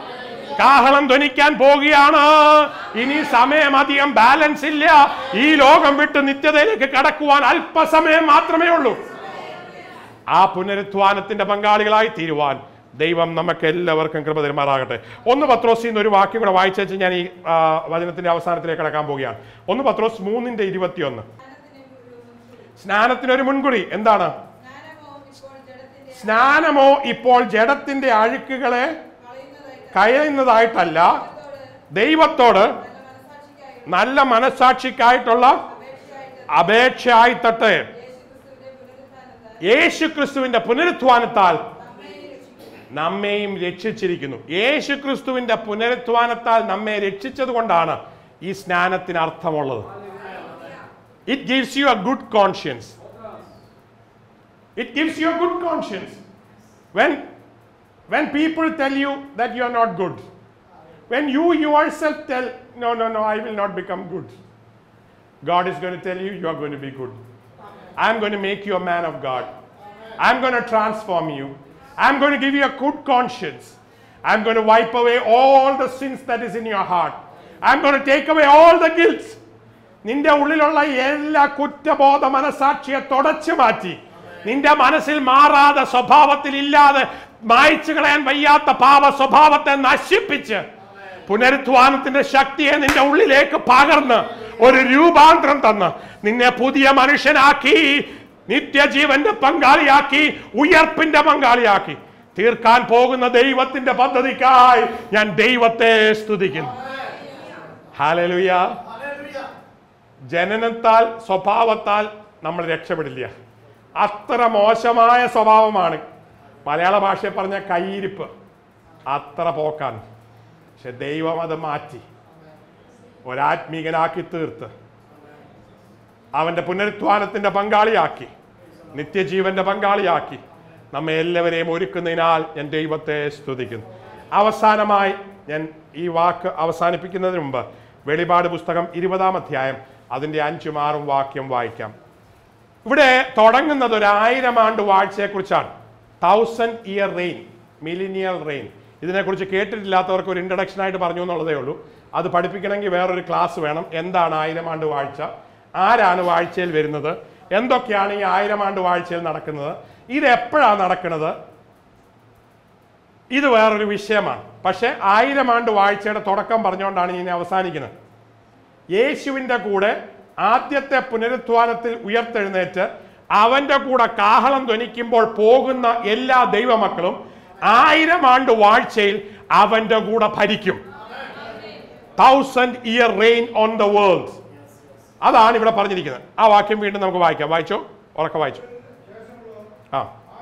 കാഹളം ധ്വനിക്കാൻ പോകുകയാണ് ഇനി സമയം അധികം ബാലൻസ് ഇല്ല ഈ ലോകം വിട്ട് നിത്യതയിലേക്ക് കടക്കുവാൻ അല്പസമയം മാത്രമേ ഉള്ളൂ ആ പുനരുത്ഥാനത്തിന്റെ പങ്കാളികളായി തീരുവാൻ ദൈവം നമുക്ക് എല്ലാവർക്കും കൃപ തരുമാറാകട്ടെ ഒന്ന് പത്രോസിൽ നിന്ന് ഒരു വാക്യം കൂടെ വായിച്ചു ഞാൻ ഈ ആ, വചനത്തിന്റെ അവസാനത്തിലേക്ക് കടക്കാൻ പോവുകയാണ് ഒന്ന് പത്രോസ് മൂന്നിന്റെ ഇരുപത്തിയൊന്ന് ജ്ഞാനത്തിന് ഒരു മുൻകുറി. സ്നാനത്തിനൊരു മുൻകുറി എന്താണ് ജ്ഞാനമോ ഇപ്പോൾ ജഡത്തിന്റെ സ്നാനമോ ഇപ്പോൾ ജഡത്തിന്റെ അഴുക്കുകളെ കളയുന്നതായിട്ട് കയറുന്നതായിട്ടല്ല ദൈവത്തോട് നല്ല മനസാക്ഷിക്കായി നല്ല മനസാക്ഷിക്കായിട്ടുള്ള അപേക്ഷയായിട്ട് അപേക്ഷയായിത്തട്ടെ യേശുക്രിസ്തുവിന്റെ പുനരുത്ഥാനത്താൽ യേശു ക്രിസ്തുവിന്റെ പുനരുത്ഥാനത്താൽ നമ്മെയും രക്ഷിക്കുന്നു. നമ്മെയും രക്ഷിച്ചിരിക്കുന്നു യേശു ക്രിസ്തുവിന്റെ പുനരുത്ഥാനത്താൽ നമ്മെ രക്ഷിച്ചത് കൊണ്ടാണ് ഈ സ്നാനത്തിന് അർത്ഥമുള്ളത് it gives you a good conscience it gives you a good conscience when when people tell you that you are not good when you yourself tell no no no I will not become good God is going to tell you, you are going to be good. I'm going to make you a man of God. I'm going to transform you. I'm going to give you a good conscience. I'm going to wipe away all the sins that is in your heart. I'm going to take away all the guilt. നിന്റെ ഉള്ളിലുള്ള എല്ലാ കുറ്റബോധ മനസാക്ഷിയെ തുടച്ചു മാറ്റി നിന്റെ മനസ്സിൽ മാറാതെ സ്വഭാവത്തിൽ ഇല്ലാതെ മായ്ച്ചു കളയാൻ വയ്യാത്ത പാപ സ്വഭാവത്തെ നശിപ്പിച്ച് പുനരുത്ഥാനത്തിന്റെ ശക്തിയെ നിന്റെ ഉള്ളിലേക്ക് പകർന്ന് ഒരു രൂപാന്തരം തന്ന് നിന്നെ പുതിയ മനുഷ്യനാക്കി നിത്യജീവന്റെ പങ്കാളിയാക്കി ഉയർപ്പിന്റെ പങ്കാളിയാക്കി തീർക്കാൻ പോകുന്ന ദൈവത്തിന്റെ പദ്ധതിക്കായി ഞാൻ ദൈവത്തെ സ്തുതിക്കുന്നു ഹാലലുയ ഹല്ലേലൂയ. ജനനത്താൽ സ്വഭാവത്താൽ നമ്മൾ രക്ഷപ്പെടില്ല അത്ര മോശമായ സ്വഭാവമാണ് മലയാള ഭാഷയെ പറഞ്ഞ കയ്യിരിപ്പ് അത്ര പോക്കാണ് പക്ഷെ ദൈവം അത് മാറ്റി ഒരാത്മീകനാക്കി തീർത്ത് അവന്റെ പുനരുത്ഥാനത്തിന്റെ പങ്കാളിയാക്കി നിത്യജീവന്റെ പങ്കാളിയാക്കി നമ്മെ എല്ലാവരെയും ഒരുക്കുന്നതിനാൽ ഞാൻ ദൈവത്തെ സ്തുതിക്കുന്നു അവസാനമായി ഞാൻ ഈ വാക്ക് അവസാനിപ്പിക്കുന്നതിന് മുമ്പ് വെളിപാട് പുസ്തകം ഇരുപതാം അധ്യായം അതിൻ്റെ അഞ്ചും ആറും വാക്യം വായിക്കാം ഇവിടെ തുടങ്ങുന്നത് ഒരു ആയിരം ആണ്ട് വാഴ്ചയെക്കുറിച്ചാണ് thousand year reign millennial reign ഇതിനെക്കുറിച്ച് കേട്ടിട്ടില്ലാത്തവർക്ക് ഒരു ഇൻട്രഡക്ഷൻ ആയിട്ട് പറഞ്ഞു എന്നുള്ളതേ ഉള്ളൂ അത് പഠിപ്പിക്കണമെങ്കിൽ വേറൊരു ക്ലാസ് വേണം എന്താണ് ആയിരം ആണ്ട് വാഴ്ച ആരാണ് വാഴ്ചയിൽ വരുന്നത് എന്തൊക്കെയാണ് ഈ ആയിരം ആണ്ട് വാഴ്ചയിൽ നടക്കുന്നത് ഇത് എപ്പോഴാണ് നടക്കുന്നത് ഇത് വേറൊരു വിഷയമാണ് പക്ഷേ ആയിരം ആണ്ട് വാഴ്ചയുടെ തുടക്കം പറഞ്ഞുകൊണ്ടാണ് ഇനി അവസാനിക്കുന്നത് യേശുവിൻ്റെ കൂടെ ആദ്യത്തെ പുനരുത്ഥാനത്തിൽ ഉയർത്തെഴുന്നേറ്റ് അവന്റെ കൂടെ കാഹളം ധ്വനിക്കുമ്പോൾ പോകുന്ന എല്ലാ ദൈവമക്കളും ആയിരം ആണ്ട് വാഴ്ചയിൽ അവന്റെ കൂടെ ഭരിക്കും thousand year reign on the world അതാണ് ഇവിടെ പറഞ്ഞിരിക്കുന്നത് ആ വാക്യം വീണ്ടും നമുക്ക് വായിക്കാം വായിച്ചോ ഉറക്കെ വായിച്ചോ ആ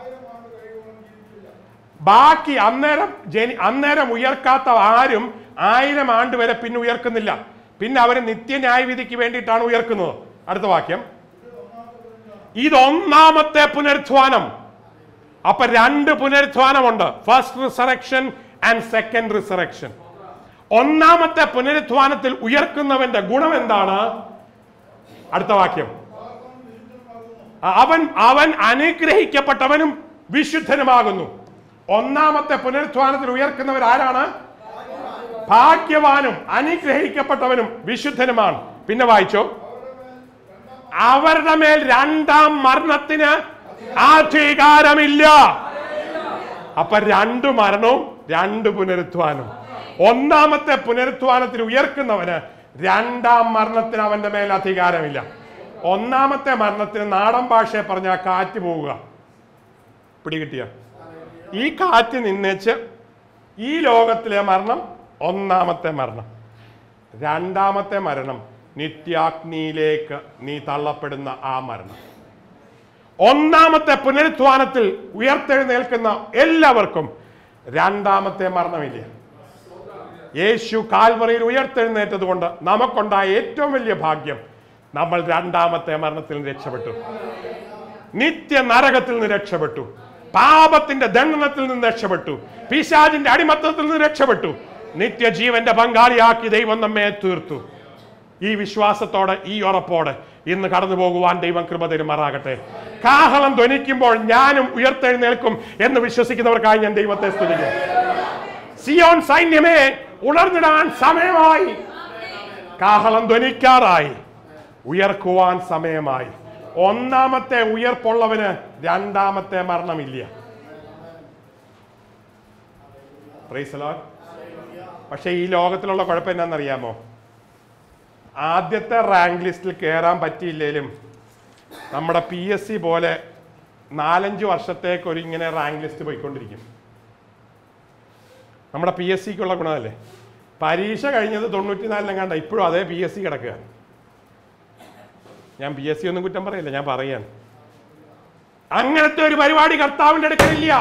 ബാക്കി അന്നേരം ജനി അന്നേരം ഉയർക്കാത്ത ആരും ആയിരം ആണ്ട് വരെ പിന്നെ ഉയർക്കുന്നില്ല പിന്നെ അവർ നിത്യന്യായവിധിക്ക് വേണ്ടിയിട്ടാണ് ഉയർക്കുന്നത് അടുത്ത വാക്യം ഇതൊന്നാമത്തെ പുനരുത്ഥാനം അപ്പൊ രണ്ട് പുനരുത്ഥാനമുണ്ട് first resurrection and second resurrection ഒന്നാമത്തെ പുനരുത്ഥാനത്തിൽ ഉയർക്കുന്നവന്റെ ഗുണം എന്താണ് അടുത്ത വാക്യം അവൻ അവൻ അനുഗ്രഹിക്കപ്പെട്ടവനും വിശുദ്ധനുമാകുന്നു ഒന്നാമത്തെ പുനരുത്ഥാനത്തിൽ ഉയർക്കുന്നവർ ആരാണ് ഭാഗ്യവാനും അനുഗ്രഹിക്കപ്പെട്ടവനും വിശുദ്ധനുമാണ് പിന്നെ വായിച്ചോ അവരുടെ മേൽ രണ്ടാം മരണത്തിന് അധികാരമില്ല അപ്പൊ രണ്ട് മരണവും രണ്ട് പുനരുത്ഥാനവും ഒന്നാമത്തെ പുനരുത്ഥാനത്തിൽ ഉയർക്കുന്നവന് രണ്ടാം മരണത്തിന് അവന്റെ മേൽ അധികാരമില്ല ഒന്നാമത്തെ മരണത്തിന് നാടൻ ഭാഷയെ പറഞ്ഞാൽ കാറ്റ് പോവുക പിടികിട്ടിയ ഈ കാറ്റ് നിന്നേച്ച് ഈ ലോകത്തിലെ മരണം ഒന്നാമത്തെ മരണം രണ്ടാമത്തെ മരണം നിത്യാഗ്നിയിലേക്ക് നീ തള്ളപ്പെടുന്ന ആ മരണം ഒന്നാമത്തെ പുനരുത്ഥാനത്തിൽ ഉയർത്തെഴുന്നേൽക്കുന്ന എല്ലാവർക്കും രണ്ടാമത്തെ മരണമില്ല യേശു കാൽവറിയിൽ ഉയർത്തെഴുന്നേറ്റത് കൊണ്ട് നമുക്കുണ്ടായ ഏറ്റവും വലിയ ഭാഗ്യം നമ്മൾ രണ്ടാമത്തെ മരണത്തിൽ നിന്ന് രക്ഷപ്പെട്ടു നിത്യ നരകത്തിൽ നിന്ന് രക്ഷപ്പെട്ടു പാപത്തിന്റെ ദണ്ഡനത്തിൽ നിന്ന് രക്ഷപ്പെട്ടു പിശാചിന്റെ അടിമത്തത്തിൽ നിന്ന് രക്ഷപ്പെട്ടു നിത്യജീവന്റെ പങ്കാളിയാക്കി ദൈവം നമ്മെ തീർത്തു ഈ വിശ്വാസത്തോടെ ഈ ഉറപ്പോടെ ഇന്ന് കടന്നു പോകുവാൻ ദൈവം കൃപ തരുമാറാകട്ടെ കാഹളം ധ്വനിക്കുമ്പോൾ ഞാനും ഉയർത്തെഴുന്നേൽക്കും എന്ന് വിശ്വസിക്കുന്നവർക്കായി ഞാൻ ദൈവത്തെ സ്തുതിക്കും സിയോൻ സൈന്യമേ ഉണർന്നിടാൻ സമയമായി കാഹളം ധ്വനിക്കാറായി ഉയർക്കുവാൻ സമയമായി ഒന്നാമത്തെ ഉയർപ്പുള്ളവന് രണ്ടാമത്തെ മരണമില്ല പ്രൈസ് ലോഡ് പക്ഷേ ഈ ലോകത്തിലുള്ള കുഴപ്പം എന്നാണെന്നറിയാമോ ആദ്യത്തെ റാങ്ക് ലിസ്റ്റിൽ കയറാൻ പറ്റിയില്ലെങ്കിലും നമ്മുടെ പി എസ് സി പോലെ നാലഞ്ച് വർഷത്തേക്ക് ഒരു ഇങ്ങനെ റാങ്ക് ലിസ്റ്റ് പോയിക്കൊണ്ടിരിക്കും നമ്മുടെ പി എസ് സിക്കുള്ള ഗുണമല്ലേ പരീക്ഷ കഴിഞ്ഞത് തൊണ്ണൂറ്റിനാലിലും കണ്ട ഇപ്പോഴും അതേ പി എസ് സി കിടക്കുക ഞാൻ പി എസ് സി ഒന്നും കുറ്റം പറയില്ല ഞാൻ പറയാൻ അങ്ങനത്തെ ഒരു പരിപാടി കർത്താവിന്റെ അടുക്കലില്ല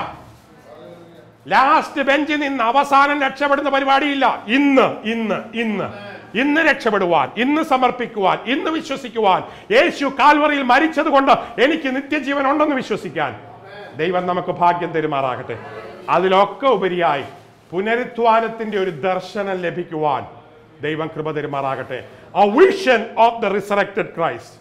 ലാസ്റ്റ് ബെഞ്ചിൽ നിന്ന് അവസാനം രക്ഷപ്പെടുന്ന പരിപാടിയില്ല ഇന്ന് ഇന്ന് ഇന്ന് ഇന്ന് രക്ഷപ്പെടുവാൻ ഇന്ന് സമർപ്പിക്കുവാൻ ഇന്ന് വിശ്വസിക്കുവാൻ യേശു കാൽവറിയിൽ മരിച്ചത് കൊണ്ട് എനിക്ക് നിത്യജീവൻ ഉണ്ടെന്ന് വിശ്വസിക്കാൻ ദൈവം നമുക്ക് ഭാഗ്യം തരുമാറാകട്ടെ അതിലൊക്കെ ഉപരിയായി പുനരുത്ഥാനത്തിന്റെ ഒരു ദർശനം ലഭിക്കുവാൻ ദൈവം കൃപ തരുമാറാകട്ടെ a vision of the resurrected Christ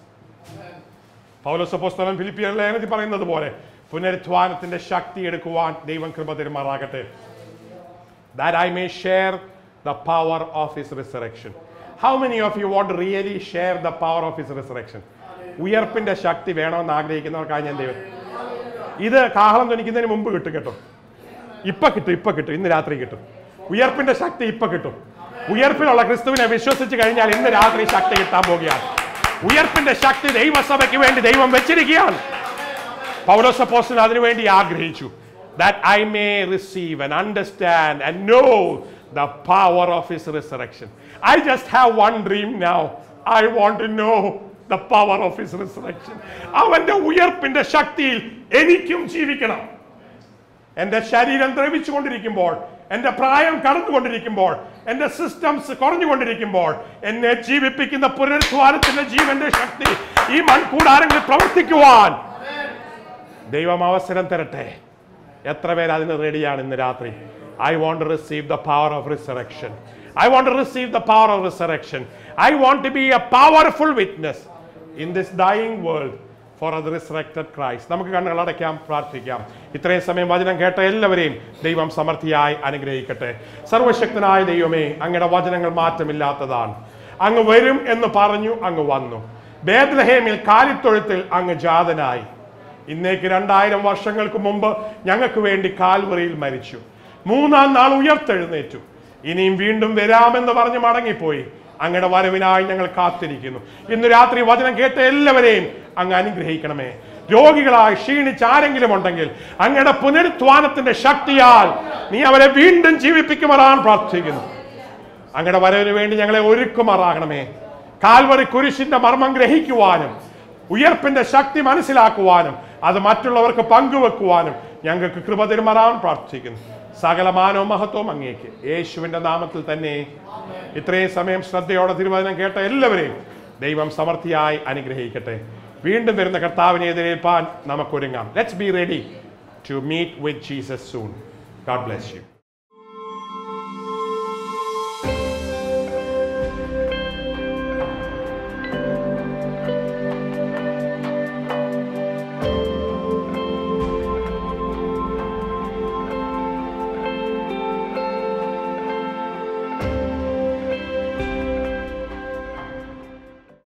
പൗലോസ് അപ്പോസ്തലൻ ഫിലിപ്പിയർ ലേഖനത്തിൽ പറയുന്നത് പോലെ പുനരുത്ഥാനത്തിന്റെ ശക്തി എടുക്കുവാൻ ദൈവം കൃപ തരുമാറാകട്ടെ that I may share the power of his resurrection. How many of you want to really share the power of his resurrection? ഉയർപ്പിന്റെ ശക്തി വേണമെന്ന് ആഗ്രഹിക്കുന്നവർക്കായി ഞാൻ ദൈവം ഇത് കാഹളം ധ്വനിക്കുന്നതിന് മുമ്പ് കിട്ടും കേട്ടോ ഇപ്പൊ കിട്ടും ഇപ്പൊ കിട്ടും ഇന്ന് രാത്രി കിട്ടും ഉയർപ്പിന്റെ ശക്തി ഇപ്പൊ കിട്ടും ഉയർപ്പിലുള്ള ക്രിസ്തുവിനെ വിശ്വസിച്ച് കഴിഞ്ഞാൽ ഇന്ന് രാത്രി ശക്തി കിട്ടാൻ പോകുകയാണ് ഉയർപ്പിന്റെ ശക്തി ദൈവസഭയ്ക്ക് വേണ്ടി ദൈവം വെച്ചിരിക്കുകയാണ് പൗലോസ് അപ്പോസ്തലൻ അതിനുവേണ്ടി ആഗ്രഹിച്ചു that I may receive and understand and know the power of his resurrection. I just have one dream now. I want to know the power of his resurrection. അവന്റെ ഉയർപ്പിന്റെ ശക്തിയിൽ എനിക്കും ജീവിക്കണം എൻ്റെ ശരീരം ദ്രവിച്ചുകൊണ്ടിരിക്കുമ്പോൾ എൻ്റെ പ്രായം കടന്നുകൊണ്ടിരിക്കുമ്പോൾ എൻ്റെ സിസ്റ്റംസ് കുറഞ്ഞുകൊണ്ടിരിക്കുമ്പോൾ എന്നെ ജീവിപ്പിക്കുന്ന പുനരുദ്ധാനത്തിന്റെ ജീവന്റെ ശക്തി ഈ മൺകൂടാരങ്ങളിൽ പ്രവർത്തിക്കുവാൻ ദൈവം അവസരം തരട്ടെ എത്ര പേര് അതിന് റെഡിയാണ് ഇന്ന് രാത്രി I want receive the power of resurrection I want receive the power of resurrection I want to be a powerful witness in this dying world for അത് റിസറക്റ്റഡ് ക്രൈസ്റ്റ് നമുക്ക് കണ്ണുകൾ അടയ്ക്കാം പ്രാർത്ഥിക്കാം ഇത്രയും സമയം വചനം കേട്ട എല്ലാവരെയും ദൈവം സമൃദ്ധിയായി അനുഗ്രഹിക്കട്ടെ സർവശക്തനായ ദൈവമേ അങ്ങയുടെ വചനങ്ങൾ മാറ്റമില്ലാത്തതാണ് അങ്ങ് വരും എന്ന് പറഞ്ഞു അങ്ങ് വന്നു ബേദ്ലഹേമിൽ കാലിത്തൊഴുത്തിൽ അങ്ങ് ജാതനായി ഇന്നേക്ക് രണ്ടായിരം വർഷങ്ങൾക്ക് മുമ്പ് ഞങ്ങൾക്ക് വേണ്ടി കാൽവറിയിൽ മരിച്ചു മൂന്നാം നാൾ ഉയർത്തെഴുന്നേറ്റു ഇനിയും വീണ്ടും വരാമെന്ന് പറഞ്ഞ് മടങ്ങിപ്പോയി അങ്ങയുടെ വരവിനായി ഞങ്ങൾ കാത്തിരിക്കുന്നു ഇന്ന് രാത്രി വചനം കേട്ട എല്ലാവരെയും അങ്ങ് അനുഗ്രഹിക്കണമേ രോഗികളായി ക്ഷീണിച്ച് ആരെങ്കിലും ഉണ്ടെങ്കിൽ അങ്ങയുടെ പുനരുത്ഥാനത്തിന്റെ ശക്തിയാൽ നീ അവരെ വീണ്ടും ജീവിപ്പിക്കുമാറാൻ പ്രാർത്ഥിക്കുന്നു അങ്ങയുടെ വരവിന് വേണ്ടി ഞങ്ങളെ ഒരുക്കുമാറാകണമേ കാൽവറി കുരിശിന്റെ മർമ്മം ഗ്രഹിക്കുവാനും ഉയർപ്പിന്റെ ശക്തി മനസ്സിലാക്കുവാനും അത് മറ്റുള്ളവർക്ക് പങ്കുവെക്കുവാനും ഞങ്ങൾക്ക് കൃപ തരുമാറാൻ പ്രാർത്ഥിക്കുന്നു സകല മാനവും മഹത്വവും അങ്ങേക്ക് യേശുവിന്റെ നാമത്തിൽ തന്നെ ഇത്രയും സമയം ശ്രദ്ധയോടെ തിരുവചനം കേട്ട എല്ലാവരെയും ദൈവം സമൃദ്ധിയായി അനുഗ്രഹിക്കട്ടെ വീണ്ടും വരുന്ന കർത്താവിനെ എതിരേൽപ്പാൻ നമുക്കൊരുങ്ങാം let's be ready to meet with Jesus soon God bless U